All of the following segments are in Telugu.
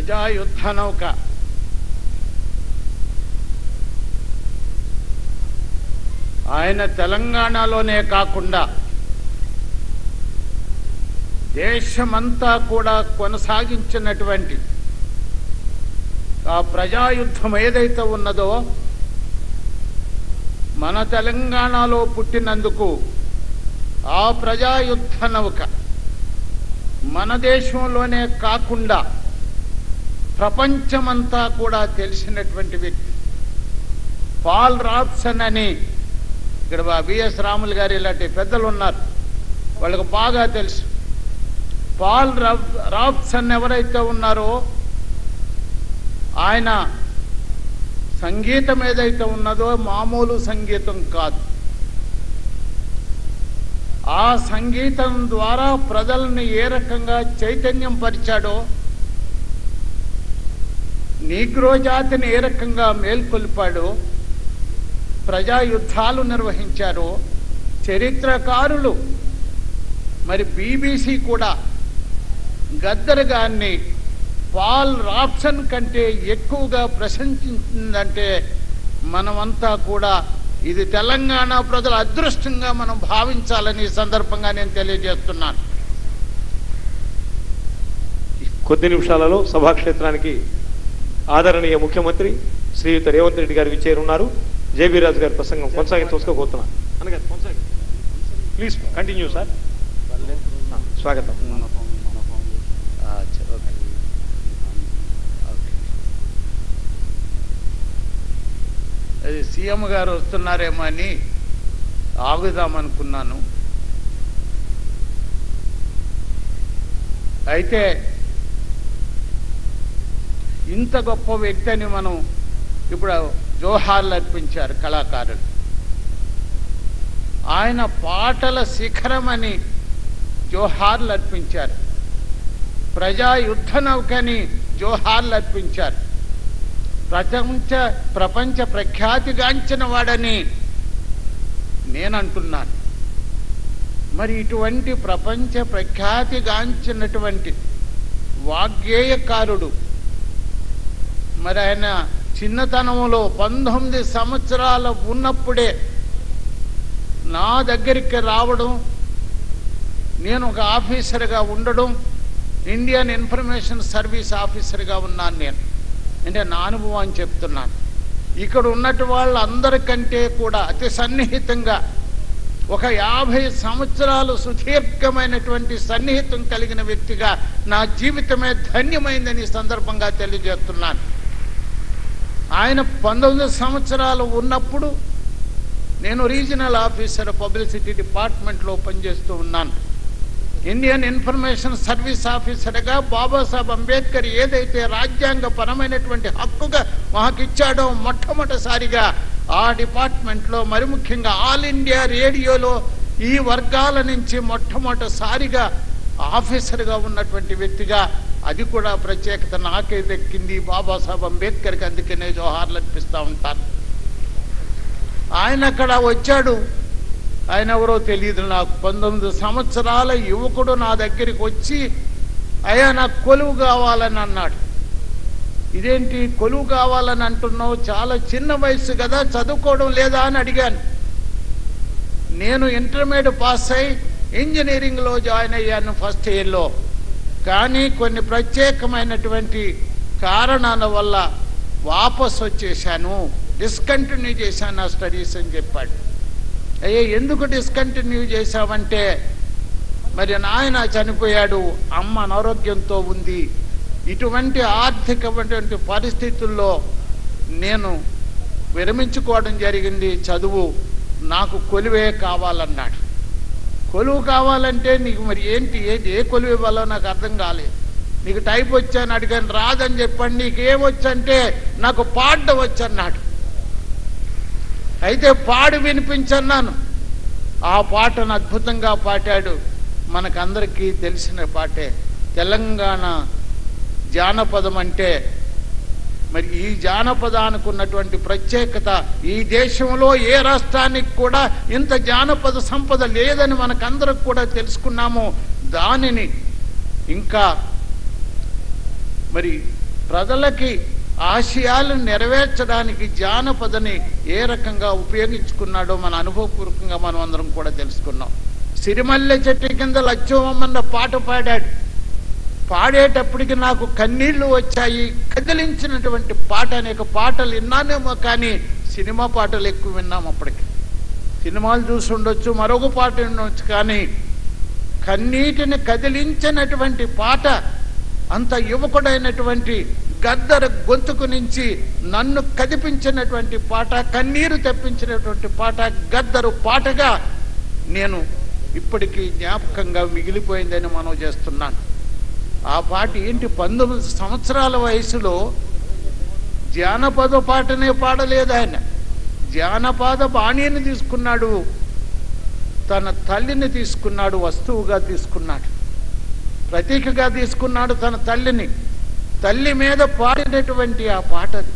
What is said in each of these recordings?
ప్రజాయుద్ధ నౌక ఆయన తెలంగాణలోనే కాకుండా దేశమంతా కూడా కొనసాగించినటువంటి ఆ ప్రజాయుద్ధం ఏదైతే ఉన్నదో మన తెలంగాణలో పుట్టినందుకు ఆ ప్రజాయుద్ధ నౌక మన దేశంలోనే కాకుండా ప్రపంచమంతా కూడా తెలిసినటువంటి వ్యక్తి పాల్ రాబ్సన్ అని ఇక్కడ బిఎస్ రాములు గారు ఇలాంటి పెద్దలు ఉన్నారు వాళ్ళకు బాగా తెలుసు పాల్ రాబ్ రాబ్సన్ ఎవరైతే ఉన్నారో ఆయన సంగీతం ఏదైతే ఉన్నదో మామూలు సంగీతం కాదు ఆ సంగీతం ద్వారా ప్రజల్ని ఏ రకంగా చైతన్యం పరిచాడో నీగ్రో జాతిని ఏ రకంగా మేల్కొల్పాడో ప్రజా యుద్ధాలు నిర్వహించారో చరిత్రకారులు మరి బీబీసీ కూడా గద్దర్ గారిని పాల్ రాప్సన్ కంటే ఎక్కువగా ప్రశంసించిందంటే మనమంతా కూడా ఇది తెలంగాణ ప్రజల అదృష్టంగా మనం భావించాలని ఈ సందర్భంగా నేను తెలియజేస్తున్నాను కొద్ది నిమిషాలలో సభాక్షేత్రానికి ఆదరణీయ ముఖ్యమంత్రి శ్రీయుత రేవంత్ రెడ్డి గారు విచ్చేరున్నారు జేబీ రాజు గారి ప్రసంగం కొనసాగించవలసిపోతున్నాను అనగా కొనసాగి ప్లీజ్ కంటిన్యూ సార్ స్వాగతం అది సీఎం గారు వస్తున్నారేమో అని ఆగుదామనుకున్నాను అయితే ఇంత గొప్ప వ్యక్తి అని మనం ఇప్పుడు జోహార్లు అర్పించారు కళాకారులు ఆయన పాటల శిఖరమని జోహార్లు అర్పించారు ప్రజా యుద్ధ నౌకని జోహార్లు అర్పించారు ప్రపంచ ప్రపంచ ప్రఖ్యాతిగాంచిన వాడని నేనంటున్నాను మరి ఇటువంటి ప్రపంచ ప్రఖ్యాతిగాంచినటువంటి వాగ్గేయకారుడు మరి ఆయన చిన్నతనంలో పంతొమ్మిది సంవత్సరాలు ఉన్నప్పుడే నా దగ్గరికి రావడం నేను ఒక ఆఫీసర్గా ఉండడం ఇండియన్ ఇన్ఫర్మేషన్ సర్వీస్ ఆఫీసర్గా ఉన్నాను నేను అంటే నా అనుభవం చెప్తున్నాను ఇక్కడ ఉన్నట్టు వాళ్ళందరికంటే కూడా అతి సన్నిహితంగా ఒక యాభై సంవత్సరాలు సుదీర్ఘమైనటువంటి సన్నిహితం కలిగిన వ్యక్తిగా నా జీవితమే ధన్యమైందని ఈ సందర్భంగా తెలియజేస్తున్నాను ఆయన పంతొమ్మిది సంవత్సరాలు ఉన్నప్పుడు నేను రీజనల్ ఆఫీసర్ పబ్లిసిటీ డిపార్ట్మెంట్లో పనిచేస్తూ ఉన్నాను ఇండియన్ ఇన్ఫర్మేషన్ సర్వీస్ ఆఫీసర్గా బాబాసాహెబ్ అంబేద్కర్ ఏదైతే రాజ్యాంగపరమైనటువంటి హక్కుగా మాకిచ్చాడో మొట్టమొదటిసారిగా ఆ డిపార్ట్మెంట్లో మరి ముఖ్యంగా ఆల్ ఇండియా రేడియోలో ఈ వర్గాల నుంచి మొట్టమొదటిసారిగా ఆఫీసర్గా ఉన్నటువంటి వ్యక్తిగా అది కూడా ప్రత్యేకత నాకే దక్కింది బాబాసాహెబ్ అంబేద్కర్కి అందుకనే జోహార్లు అర్పిస్తూ ఉంటాను ఆయన అక్కడ వచ్చాడు ఆయన ఎవరో తెలియదు నాకు పంతొమ్మిది సంవత్సరాల యువకుడు నా దగ్గరికి వచ్చి అయ్యా నాకు కొలువు కావాలని అన్నాడు ఇదేంటి కొలువు కావాలని అంటున్నావు చాలా చిన్న వయసు కదా చదువుకోవడం లేదా అని అడిగాను నేను ఇంటర్మీడియట్ పాస్ అయి ఇంజనీరింగ్లో జాయిన్ అయ్యాను ఫస్ట్ ఇయర్లో కానీ కొన్ని ప్రత్యేకమైనటువంటి కారణాల వల్ల వాపస్ వచ్చేసాను డిస్కంటిన్యూ చేశాను నా స్టడీస్ అని చెప్పాడు అయ్యే ఎందుకు డిస్కంటిన్యూ చేశావంటే మరి నాయన చనిపోయాడు అమ్మ అనారోగ్యంతో ఉంది ఇటువంటి ఆర్థికమైనటువంటి పరిస్థితుల్లో నేను విరమించుకోవడం జరిగింది చదువు నాకు కొలువే కావాలన్నాడు కొలువు కావాలంటే నీకు మరి ఏంటి ఏది ఏ కొలువు ఇవ్వాలో నాకు అర్థం కాలేదు నీకు టైప్ వచ్చాను అడిగాను రాదని చెప్పండి నీకు ఏమొచ్చంటే నాకు పాడడం వచ్చన్నాడు అయితే పాడు వినిపించన్నాను ఆ పాటను అద్భుతంగా పాడాడు మనకందరికీ తెలిసిన పాటే తెలంగాణ జానపదం అంటే మరి ఈ జానపదానికి ఉన్నటువంటి ప్రత్యేకత ఈ దేశంలో ఏ రాష్ట్రానికి కూడా ఇంత జానపద సంపద లేదని మనకందరికి కూడా తెలుసుకున్నాము దానిని ఇంకా మరి ప్రజలకి ఆశయాలను నెరవేర్చడానికి జానపదని ఏ రకంగా ఉపయోగించుకున్నాడో మన అనుభవపూర్వకంగా మనం అందరం కూడా తెలుసుకున్నాం సిరిమల్లె చెట్టు కింద లక్ష్యమన్న పాట పాడాడు పాడేటప్పటికి నాకు కన్నీళ్లు వచ్చాయి కదిలించినటువంటి పాట అనేక పాటలు విన్నానేమో కానీ సినిమా పాటలు ఎక్కువ విన్నాం అప్పటికి సినిమాలు చూసి ఉండొచ్చు మరొక పాట ఉండొచ్చు కానీ కన్నీటిని కదిలించినటువంటి పాట అంత యువకుడైనటువంటి గద్దర గొంతుకు నుంచి నన్ను కదిపించినటువంటి పాట కన్నీరు తెప్పించినటువంటి పాట గద్దరు పాటగా నేను ఇప్పటికీ జ్ఞాపకంగా మిగిలిపోయిందని మనం చేస్తున్నాను ఆ పాట ఏంటి పంతొమ్మిది సంవత్సరాల వయసులో జానపద పాటనే పాడలేదు ఆయన జానపద బాణీని తీసుకున్నాడు తన తల్లిని తీసుకున్నాడు వస్తువుగా తీసుకున్నాడు ప్రతీకగా తీసుకున్నాడు తన తల్లిని తల్లి మీద పాడినటువంటి ఆ పాటది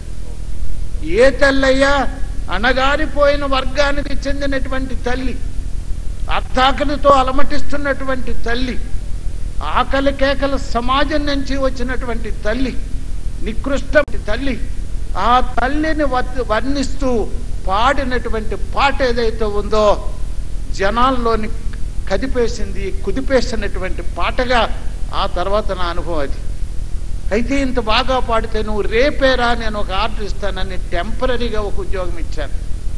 ఏ తల్లయ్యా అణగారిపోయిన వర్గానికి చెందినటువంటి తల్లి అర్థాకలితో అలమటిస్తున్నటువంటి తల్లి ఆకలి కేకల సమాజం నుంచి వచ్చినటువంటి తల్లి నికృష్ట తల్లి ఆ తల్లిని వర్ణ- వర్ణిస్తూ పాడినటువంటి పాట ఏదైతే ఉందో జనాల్లోని కదిపేసింది కుదిపేసినటువంటి పాటగా ఆ తర్వాత నా అనుభవం అది అయితే ఇంత బాగా పాడితే నువ్వు రేపేరా నేను ఒక ఆర్డర్ ఇస్తానని టెంపరీగా ఒక ఉద్యోగం ఇచ్చాను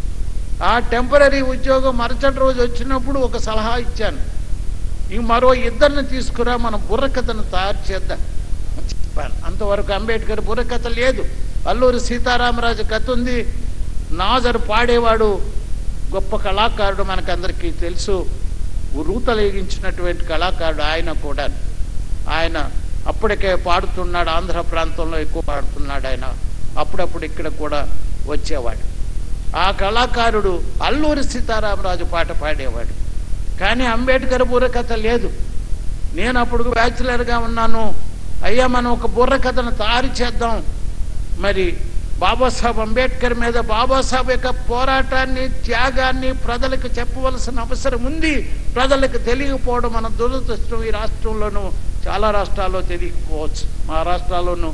ఆ టెంపరీ ఉద్యోగం మరుసటి రోజు వచ్చినప్పుడు ఒక సలహా ఇచ్చాను ఇంక మరో ఇద్దరిని తీసుకురా మనం బుర్రకథను తయారు చేద్దాం అని చెప్పాను అంతవరకు అంబేద్కర్ బుర్రకథ లేదు అల్లూరి సీతారామరాజు కథ ఉంది నాజర్ పాడేవాడు గొప్ప కళాకారుడు మనకందరికీ తెలుసు రూతలేగించినటువంటి కళాకారుడు ఆయన కూడా ఆయన అప్పటికే పాడుతున్నాడు ఆంధ్ర ప్రాంతంలో ఎక్కువ పాడుతున్నాడు ఆయన అప్పుడప్పుడు ఇక్కడ కూడా వచ్చేవాడు ఆ కళాకారుడు అల్లూరి సీతారామరాజు పాట పాడేవాడు కానీ అంబేద్కర్ బుర్రకథ లేదు నేను అప్పుడు బ్యాచులర్గా ఉన్నాను అయ్యా మనం ఒక బుర్రకథను తయారు చేద్దాం మరి బాబాసాహెబ్ అంబేద్కర్ మీద బాబాసాహెబ్ యొక్క పోరాటాన్ని త్యాగాన్ని ప్రజలకు చెప్పవలసిన అవసరం ఉంది ప్రజలకు తెలియకపోవడం మన దురదృష్టం ఈ రాష్ట్రంలోనూ చాలా రాష్ట్రాల్లో తెలియకపోవచ్చు మా రాష్ట్రాల్లోనూ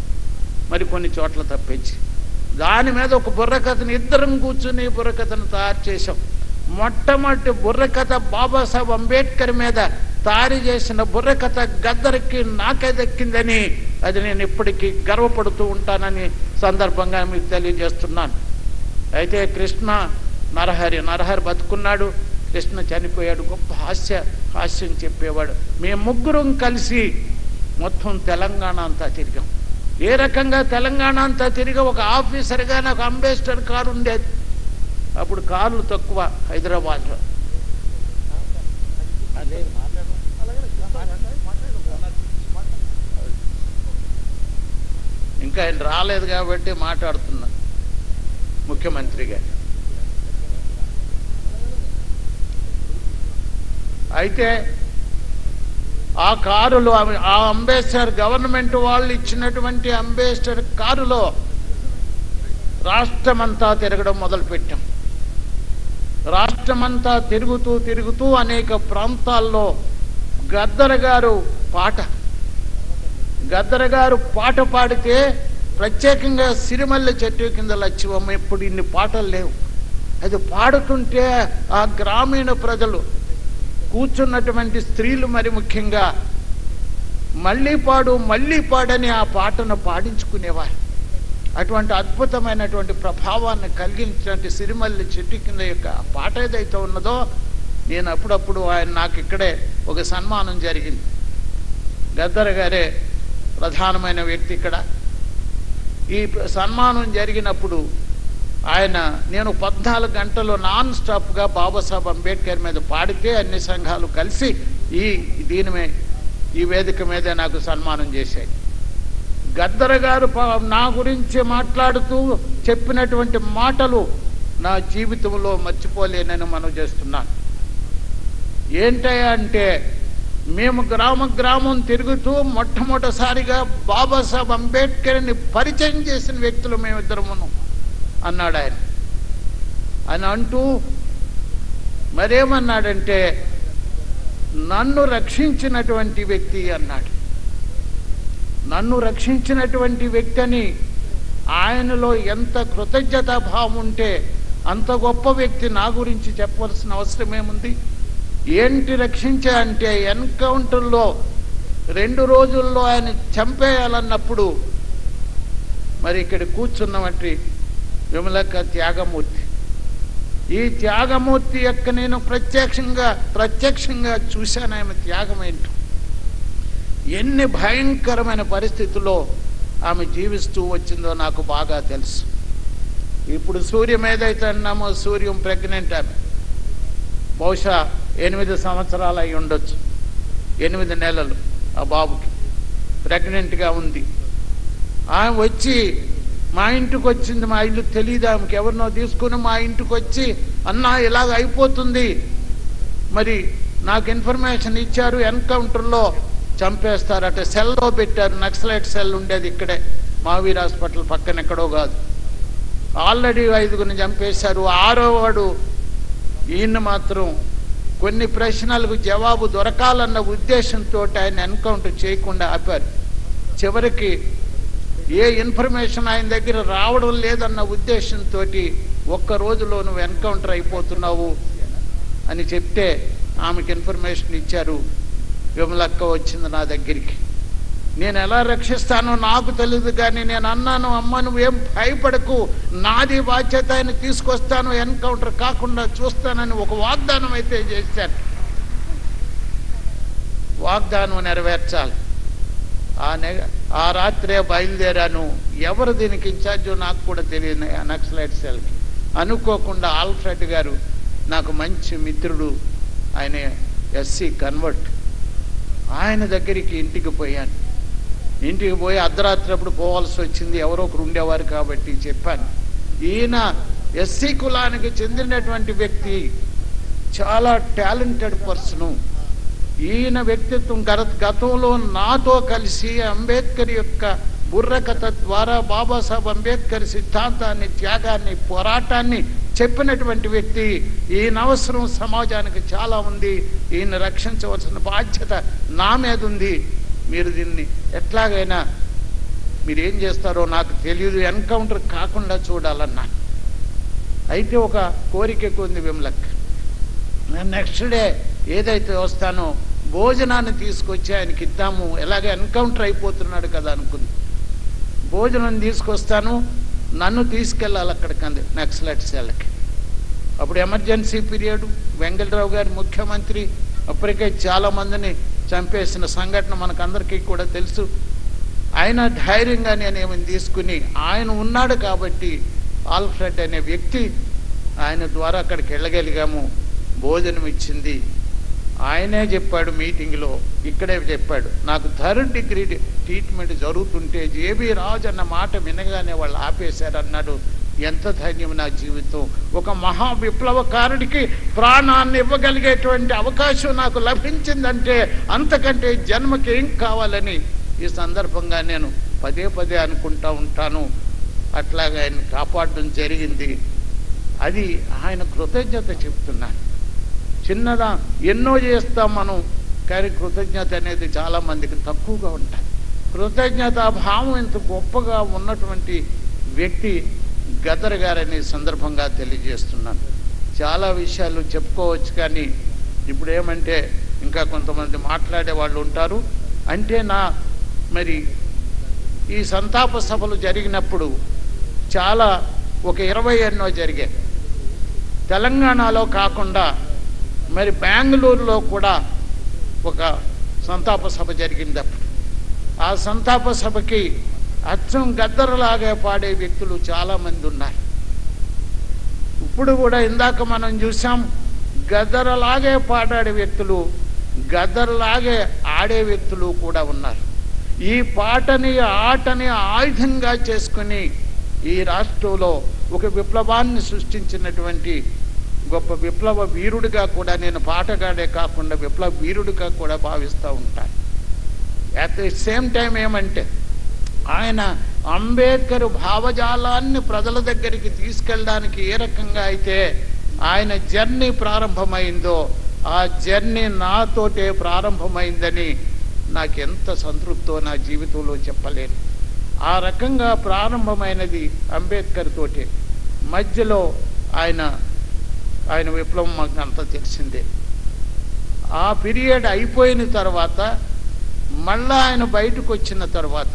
మరి కొన్ని చోట్ల తప్పించి దాని మీద ఒక బుర్రకథను ఇద్దరం కూర్చుని బుర్రకథను తయారు చేశాం మొట్టమొదటి బుర్రకథ బాబాసాహెబ్ అంబేద్కర్ మీద తయారు చేసిన బుర్రకథ గద్దరికి నాకే దక్కిందని అది నేను ఇప్పటికీ గర్వపడుతూ ఉంటానని సందర్భంగా మీకు తెలియజేస్తున్నాను అయితే కృష్ణ నరహరి నరహరి బతుకున్నాడు కృష్ణ చనిపోయాడు గొప్ప హాస్య హాస్యం చెప్పేవాడు మేము ముగ్గురం కలిసి మొత్తం తెలంగాణ అంతా తిరిగాం ఏ రకంగా తెలంగాణ అంతా తిరిగి ఒక ఆఫీసర్గా నాకు అంబేద్కర్ కారు ఉండేది అప్పుడు కార్లు తక్కువ హైదరాబాద్లో అదే ఇంకా ఆయన రాలేదు కాబట్టి మాట్లాడుతున్నా ముఖ్యమంత్రి గారు అయితే ఆ కారులో అవి- ఆ అంబేద్కర్ గవర్నమెంట్ వాళ్ళు ఇచ్చినటువంటి అంబేద్కర్ కారులో రాష్ట్రమంతా తిరగడం మొదలుపెట్టాం రాష్ట్రమంతా తిరుగుతూ తిరుగుతూ అనేక ప్రాంతాల్లో గద్దర్ గారు పాట గద్దర్ గారు పాట పాడితే ప్రత్యేకంగా సిరిమల్లె చెట్టు కింద లచ్చివమ్మ ఇప్పుడు ఇన్ని పాటలు లేవు అది పాడుతుంటే ఆ గ్రామీణ ప్రజలు కూర్చున్నటువంటి స్త్రీలు మరి ముఖ్యంగా మళ్ళీ పాడు మళ్ళీ పాడని ఆ పాటను పాడించుకునేవారు అటువంటి అద్భుతమైనటువంటి ప్రభావాన్ని కలిగించినటువంటి సిరిమల్లి చెట్టు కింద యొక్క ఆ పాట ఏదైతే ఉన్నదో నేను అప్పుడప్పుడు ఆయన నాకు ఇక్కడే ఒక సన్మానం జరిగింది గద్దర్ గారే ప్రధానమైన వ్యక్తి ఇక్కడ ఈ ప్ర- సన్మానం జరిగినప్పుడు ఆయన నేను పద్నాలుగు గంటలు నాన్ స్టాప్గా బాబాసాహెబ్ అంబేద్కర్ మీద పాడితే అన్ని సంఘాలు కలిసి ఈ దీని మీద ఈ వేదిక మీద నాకు సన్మానం చేశాయి గద్దర్ గారు ప- నా గురించి మాట్లాడుతూ చెప్పినటువంటి మాటలు నా జీవితంలో మర్చిపోలేనని మనం చేస్తున్నాను ఏంటయ్యా అంటే మేము గ్రామ గ్రామం తిరుగుతూ మొట్టమొదటిసారిగా బాబాసాహెబ్ అంబేద్కర్ని పరిచయం చేసిన వ్యక్తులు మేమిద్దరమును అన్నాడు ఆయన అని అంటూ మరేమన్నాడంటే నన్ను రక్షించినటువంటి వ్యక్తి అన్నాడు నన్ను రక్షించినటువంటి వ్యక్తిని ఆయనలో ఎంత కృతజ్ఞతా భావం ఉంటే అంత గొప్ప వ్యక్తి నా గురించి చెప్పవలసిన అవసరం ఏముంది ఏంటి రక్షించా అంటే ఎన్కౌంటర్లో రెండు రోజుల్లో ఆయన చంపేయాలన్నప్పుడు మరి ఇక్కడ కూర్చున్నవంటి విమలక్క త్యాగమూర్తి ఈ త్యాగమూర్తి యొక్క నేను ప్రత్యక్షంగా ప్రత్యక్షంగా చూశాను ఆమె త్యాగం ఏంటో ఎన్ని భయంకరమైన పరిస్థితుల్లో ఆమె జీవిస్తూ వచ్చిందో నాకు బాగా తెలుసు ఇప్పుడు సూర్యం ఏదైతే అన్నామో సూర్యం ప్రెగ్నెంట్ ఆమె బహుశా ఎనిమిది సంవత్సరాలు అయి ఉండొచ్చు ఎనిమిది నెలలు ఆ బాబుకి ప్రెగ్నెంట్గా ఉంది ఆమె వచ్చి మా ఇంటికి వచ్చింది మా ఇల్లు తెలియదు ఆమెకి ఎవరినో తీసుకుని మా ఇంటికి వచ్చి అన్నా ఇలాగ అయిపోతుంది మరి నాకు ఇన్ఫర్మేషన్ ఇచ్చారు ఎన్కౌంటర్లో చంపేస్తారట సెల్లో పెట్టారు నక్సలైట్ సెల్ ఉండేది ఇక్కడే మావీర్ హాస్పిటల్ పక్కన ఎక్కడో కాదు ఆల్రెడీ ఐదుగురిని చంపేశారు ఆరో వాడు ఈయన మాత్రం కొన్ని ప్రశ్నలకు జవాబు దొరకాలన్న ఉద్దేశంతో ఆయన ఎన్కౌంటర్ చేయకుండా ఆపారు చివరికి ఏ ఇన్ఫర్మేషన్ ఆయన దగ్గర రావడం లేదన్న ఉద్దేశంతో ఒక్క రోజులో నువ్వు ఎన్కౌంటర్ అయిపోతున్నావు అని చెప్తే ఆమెకి ఇన్ఫర్మేషన్ ఇచ్చారు విమలక్క వచ్చింది నా దగ్గరికి నేను ఎలా రక్షిస్తానో నాకు తెలియదు కానీ నేను అన్నాను అమ్మ నువ్వేం భయపడకు నాది బాధ్యత ఆయన తీసుకొస్తాను ఎన్కౌంటర్ కాకుండా చూస్తానని ఒక వాగ్దానం అయితే చేశాను వాగ్దానం నెరవేర్చాలి ఆ నె ఆ రాత్రే బయలుదేరాను ఎవరు దీనికి ఇన్ఛార్జో నాకు కూడా తెలియదు ఆ నక్సలైట్ సెల్కి అనుకోకుండా ఆల్ఫ్రెడ్ గారు నాకు మంచి మిత్రుడు ఆయన ఎస్సీ కన్వర్ట్ ఆయన దగ్గరికి ఇంటికి పోయాను ఇంటికి పోయి అర్ధరాత్రి అప్పుడు పోవాల్సి వచ్చింది ఎవరో ఒకరు ఉండేవారు కాబట్టి చెప్పాను ఈయన ఎస్సీ కులానికి చెందినటువంటి వ్యక్తి చాలా టాలెంటెడ్ పర్సను ఈయన వ్యక్తిత్వం గత గతంలో నాతో కలిసి అంబేద్కర్ యొక్క బుర్రకథ ద్వారా బాబాసాహెబ్ అంబేద్కర్ సిద్ధాంతాన్ని త్యాగాన్ని పోరాటాన్ని చెప్పినటువంటి వ్యక్తి ఈయన అవసరం సమాజానికి చాలా ఉంది ఈయన రక్షించవలసిన బాధ్యత నా మీద ఉంది మీరు దీన్ని ఎట్లాగైనా మీరు ఏం చేస్తారో నాకు తెలియదు ఎన్కౌంటర్ కాకుండా చూడాలన్నా అయితే ఒక కోరిక ఉంది విమలక్ నెక్స్ట్ డే ఏదైతే వస్తానో భోజనాన్ని తీసుకొచ్చి ఆయనకి ఇద్దాము ఎలాగ ఎన్కౌంటర్ అయిపోతున్నాడు కదా అనుకుంది భోజనం తీసుకొస్తాను నన్ను తీసుకెళ్ళాలి అక్కడికి అంది నక్సలైట్ సెల్కి అప్పుడు ఎమర్జెన్సీ పీరియడ్ వెంకటరావు గారి ముఖ్యమంత్రి అప్పటికే చాలా మందిని చంపేసిన సంఘటన మనకందరికీ కూడా తెలుసు ఆయన ధైర్యంగా నేను ఏమైనా తీసుకుని ఆయన ఉన్నాడు కాబట్టి ఆల్ఫ్రెడ్ అనే వ్యక్తి ఆయన ద్వారా అక్కడికి వెళ్ళగలిగాము భోజనం ఇచ్చింది ఆయనే చెప్పాడు మీటింగ్లో ఇక్కడే చెప్పాడు నాకు థర్డ్ డిగ్రీ ట్రీట్మెంట్ జరుగుతుంటే జేబీ రాజు అన్న మాట వినగానే వాళ్ళు ఆపేశారన్నాడు ఎంత ధైర్యం నా జీవితం ఒక మహా విప్లవకారుడికి ప్రాణాన్ని ఇవ్వగలిగేటువంటి అవకాశం నాకు లభించిందంటే అంతకంటే జన్మకి ఏం కావాలని ఈ సందర్భంగా నేను పదే పదే అనుకుంటా ఉంటాను అట్లాగా ఆయన కాపాడడం జరిగింది అది ఆయన కృతజ్ఞత చెప్తున్నాను చిన్నదా ఎన్నో చేస్తాం మనం కానీ కృతజ్ఞత అనేది చాలా మందికి తక్కువగా ఉంటుంది కృతజ్ఞత భావం ఇంత గొప్పగా ఉన్నటువంటి వ్యక్తి గదర్ గారని సందర్భంగా తెలియజేస్తున్నాను చాలా విషయాలు చెప్పుకోవచ్చు కానీ ఇప్పుడు ఏమంటే ఇంకా కొంతమంది మాట్లాడే వాళ్ళు ఉంటారు అంటే నా మరి ఈ సంతాప సభలు జరిగినప్పుడు చాలా ఒక ఇరవై ఎన్నో జరిగాయి తెలంగాణలో కాకుండా మరి బెంగళూరులో కూడా ఒక సంతాప సభ జరిగింది అప్పుడు ఆ సంతాప సభకి అచ్చం గద్దరలాగా పాడే వ్యక్తులు చాలామంది ఉన్నారు ఇప్పుడు కూడా ఇందాక మనం చూసాం గద్దరలాగే పాడాడే వ్యక్తులు గద్దరలాగే ఆడే వ్యక్తులు కూడా ఉన్నారు ఈ పాటని ఆటని ఆయుధంగా చేసుకుని ఈ రాష్ట్రంలో ఒక విప్లవాన్ని సృష్టించినటువంటి గొప్ప విప్లవ వీరుడిగా కూడా నేను పాటగాడే కాకుండా విప్లవ వీరుడిగా కూడా భావిస్తూ ఉంటాను అట్ ది సేమ్ టైం ఏమంటే ఆయన అంబేద్కర్ భావజాలాన్ని ప్రజల దగ్గరికి తీసుకెళ్ళడానికి ఏ రకంగా అయితే ఆయన జర్నీ ప్రారంభమైందో ఆ జర్నీ నాతోటే ప్రారంభమైందని నాకు ఎంత సంతృప్తో నా జీవితంలో చెప్పలేను ఆ రకంగా ప్రారంభమైనది అంబేద్కర్ తోటే మధ్యలో ఆయన ఆయన విప్లవం మాకు అంతా తెలిసిందే ఆ పీరియడ్ అయిపోయిన తర్వాత మళ్ళా ఆయన బయటకు వచ్చిన తర్వాత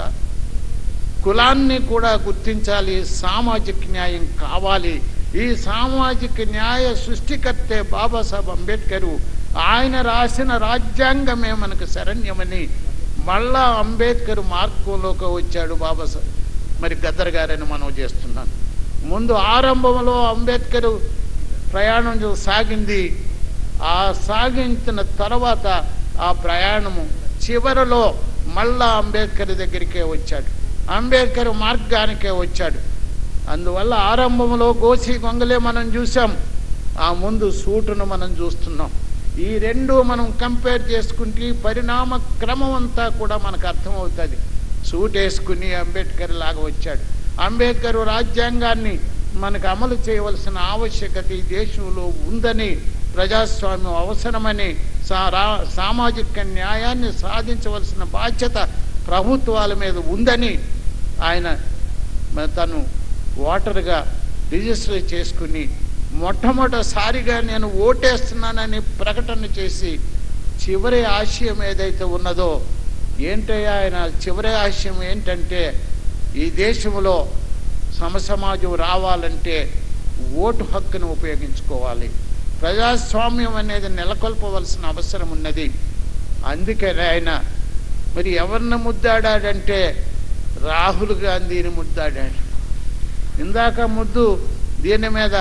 కులాన్ని కూడా గుర్తించాలి సామాజిక న్యాయం కావాలి ఈ సామాజిక న్యాయ సృష్టికర్తే బాబాసాహెబ్ అంబేద్కర్ ఆయన రాసిన రాజ్యాంగమే మనకు శరణ్యమని మళ్ళా అంబేద్కర్ మార్గంలోకి వచ్చాడు బాబాసాహెబ్ మరి గద్దర్ గారని మనం చేస్తున్నాను ముందు ఆరంభంలో అంబేద్కర్ ప్రయాణం సాగింది ఆ సాగించిన తర్వాత ఆ ప్రయాణము చివరలో మళ్ళా అంబేద్కర్ దగ్గరికే వచ్చాడు అంబేద్కర్ మార్గానికే వచ్చాడు అందువల్ల ఆరంభంలో గోసి గొంగలే మనం చూసాం ఆ ముందు సూటును మనం చూస్తున్నాం ఈ రెండు మనం కంపేర్ చేసుకుంటే పరిణామ క్రమం అంతా కూడా మనకు అర్థమవుతుంది సూట్ వేసుకుని అంబేద్కర్ లాగా వచ్చాడు అంబేద్కర్ రాజ్యాంగాన్ని మనకు అమలు చేయవలసిన ఆవశ్యకత ఈ దేశంలో ఉందని ప్రజాస్వామ్యం అవసరమని సా- రా- సామాజిక న్యాయాన్ని సాధించవలసిన బాధ్యత ప్రభుత్వాల మీద ఉందని ఆయన మ- తను ఓటర్గా రిజిస్టర్ చేసుకుని మొట్టమొదటిసారిగా నేను ఓటేస్తున్నానని ప్రకటన చేసి చివరి ఆశయం ఏదైతే ఉన్నదో ఏంటయ్యా ఆయన చివరి ఆశయం ఏంటంటే ఈ దేశంలో సమసమాజం రావాలంటే ఓటు హక్కును ఉపయోగించుకోవాలి ప్రజాస్వామ్యం అనేది నెలకొల్పవలసిన అవసరం ఉన్నది అందుకని ఆయన మరి ఎవరిని ముద్దాడాడంటే రాహుల్ గాంధీని ముద్దాడాడు ఇందాక ముద్దు దీని మీద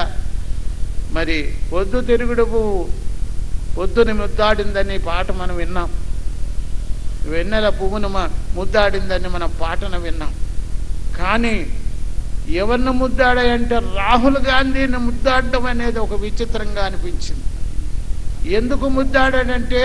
మరి పొద్దు తిరుగుడు పువ్వు పొద్దుని ముద్దాడిందని పాట మనం విన్నాం వెన్నెల పువ్వును మ- ముద్దాడిందని మన పాటను విన్నాం కానీ ఎవరిని ముద్దాడాయంటే రాహుల్ గాంధీని ముద్దాడడం అనేది ఒక విచిత్రంగా అనిపించింది ఎందుకు ముద్దాడాడంటే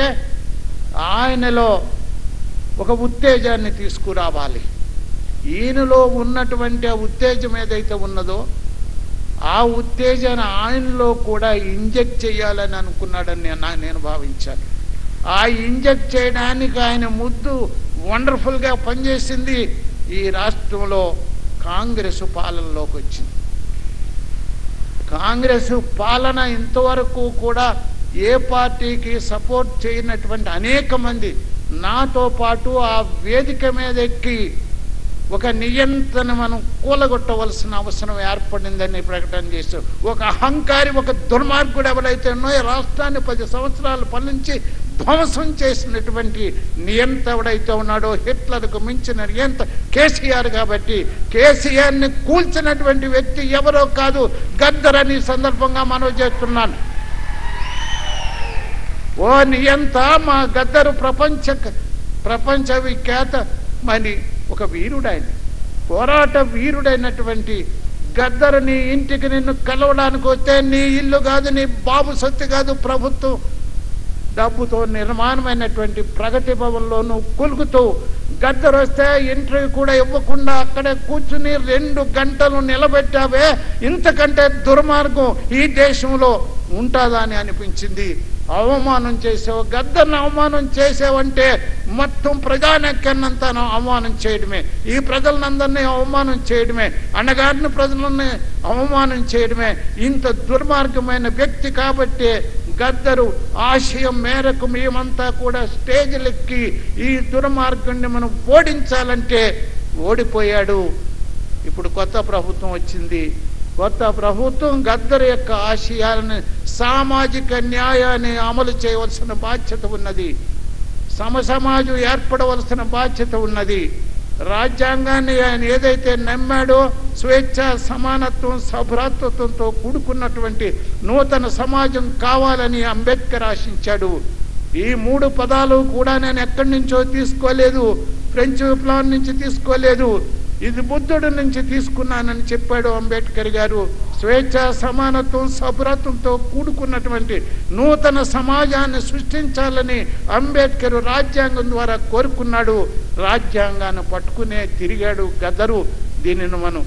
ఆయనలో ఒక ఉత్తేజాన్ని తీసుకురావాలి ఈయనలో ఉన్నటువంటి ఆ ఉత్తేజం ఏదైతే ఉన్నదో ఆ ఉత్తేజాన్ని ఆయనలో కూడా ఇంజెక్ట్ చేయాలని అనుకున్నాడని నేను నా- నేను భావించాను ఆ ఇంజెక్ట్ చేయడానికి ఆయన ముద్దు వండర్ఫుల్గా పనిచేసింది ఈ రాష్ట్రంలో కాంగ్రెస్ పాలనలోకి వచ్చింది కాంగ్రెస్ పాలన ఇంతవరకు కూడా ఏ పార్టీకి సపోర్ట్ చేయనటువంటి అనేక మంది నాతో పాటు ఆ వేదిక మీద ఎక్కి ఒక నియంత్రణ మనం కూలగొట్టవలసిన అవసరం ఏర్పడిందని ప్రకటన చేశారు ఒక అహంకారి ఒక దుర్మార్గుడు ఎవరైతే ఉన్నాయో రాష్ట్రాన్ని పది సంవత్సరాల పాలించి ధ్వంసం చేసినటువంటి నియంత ఎవడైతే ఉన్నాడో హిట్లర్కు మించిన నియంత కేసీఆర్ కాబట్టి కేసీఆర్ని కూల్చినటువంటి వ్యక్తి ఎవరో కాదు గద్దరని ఈ సందర్భంగా మనవి చేస్తున్నాను ఓ నియంత మా గద్దరు ప్రపంచ ప్రపంచ విఖ్యాత మరి ఒక వీరుడు ఆయన పోరాట వీరుడైనటువంటి గద్దరు నీ ఇంటికి నిన్ను కలవడానికి వస్తే నీ ఇల్లు కాదు నీ బాబు సొత్తు కాదు ప్రభుత్వం డబ్బుతో నిర్మాణమైనటువంటి ప్రగతి భవన్లో నువ్వు కులుకుతూ గద్దరు వస్తే ఇంటర్వ్యూ కూడా ఇవ్వకుండా అక్కడే కూర్చుని రెండు గంటలు నిలబెట్టావే ఇంతకంటే దుర్మార్గం ఈ దేశంలో ఉంటుందా అని అనిపించింది అవమానం చేసావు గద్దర్ని అవమానం చేసావంటే మొత్తం ప్రజానెక్కన్నంతా అవమానం చేయడమే ఈ ప్రజలందరినీ అవమానం చేయడమే అన్నగారిన ప్రజలని అవమానం చేయడమే ఇంత దుర్మార్గమైన వ్యక్తి కాబట్టి గద్దరు ఆశయం మేరకు మేమంతా కూడా స్టేజ్లెక్కి ఈ దుర్మార్గుణ్ణి మనం ఓడించాలంటే ఓడిపోయాడు ఇప్పుడు కొత్త ప్రభుత్వం వచ్చింది కొత్త ప్రభుత్వం గద్దరు యొక్క ఆశయాలను సామాజిక న్యాయాన్ని అమలు చేయవలసిన బాధ్యత ఉన్నది సమసమాజం ఏర్పడవలసిన బాధ్యత ఉన్నది రాజ్యాంగాన్ని ఆయన ఏదైతే నమ్మాడో స్వేచ్ఛ సమానత్వం సభ్రాతృత్వంతో కూడుకున్నటువంటి నూతన సమాజం కావాలని అంబేద్కర్ ఆశించాడు ఈ మూడు పదాలు కూడా నేను ఎక్కడి నుంచో తీసుకోలేదు ఫ్రెంచ్ విప్లవం నుంచి తీసుకోలేదు ఇది బుద్ధుడి నుంచి తీసుకున్నానని చెప్పాడు అంబేద్కర్ గారు స్వేచ్ఛ సమానత్వం సభ్రత్వంతో కూడుకున్నటువంటి నూతన సమాజాన్ని సృష్టించాలని అంబేద్కర్ రాజ్యాంగం ద్వారా కోరుకున్నాడు రాజ్యాంగాన్ని పట్టుకునే తిరిగాడు గదరు దీనిని మనం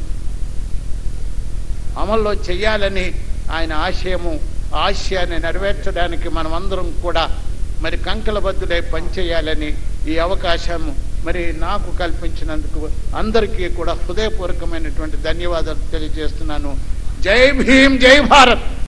అమల్లో చేయాలని ఆయన ఆశయము ఆశయాన్ని నెరవేర్చడానికి మనమందరం కూడా మరి కంకలబద్దులై పనిచేయాలని ఈ అవకాశం మరి నాకు కల్పించినందుకు అందరికీ కూడా హృదయపూర్వకమైనటువంటి ధన్యవాదాలు తెలియజేస్తున్నాను జై భీమ్ జై భారత్